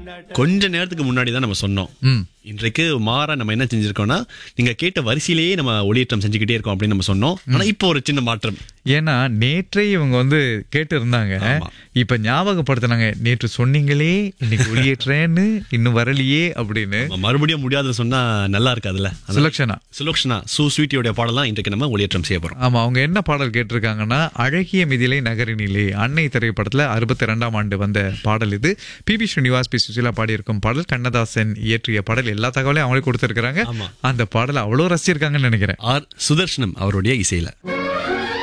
கொஞ்ச நேரத்துக்கு முன்னாடி தான் நம்ம சொன்னோம் ம் இன்றைக்கு மாறா நம்ம என்ன செஞ்சிருக்கோம்னா நீங்க கேட்ட வரிசையிலேயே நம்ம ஒளியேற்றம் செஞ்சுக்கிட்டே இருக்கோம் அப்படின்னு நம்ம சொன்னோம் ஆனா இப்போ ஒரு சின்ன மாற்றம் ஏன்னா நேற்றே இவங்க வந்து கேட்டு இருந்தாங்க ஆமா. இப்ப ஞாபகப்படுத்தினாங்க நேற்று சொன்னீங்களே இன்னைக்கு ஒளியேற்றேன்னு இன்னும் வரலையே அப்படின்னு நம்ம மறுபடியும் முடியாதுன்னு சொன்னா நல்லா இருக்காதுல்ல சுலக்ஷனா சுலோக்ஷனா சு ஸ்வீட்டியோட பாடலாம் இன்றைக்கு நம்ம ஒளியேற்றம் செய்ய போறோம் ஆமா அவங்க என்ன பாடல் கேட்டிருக்காங்கன்னா அழகிய மிதிலை நகரினிலே அன்னை திரைப்படத்துல அறுபத்தி ரெண்டாம் ஆண்டு வந்த பாடல் இது P B Srinivas P Susheela பாடியிருக்கும் பாடல் கண்ணதாசன் இயற்றிய பாடல் எல்லா தகவலையும் அவங்களே கொடுத்திருக்கிறாங்க ஆமா. அந்த பாடல் அவ்வளவு ரசிச்சிருக்காங்கன்னு நினைக்கிறேன் ஆர் சுதர்ஷனம் அவருடைய இசையில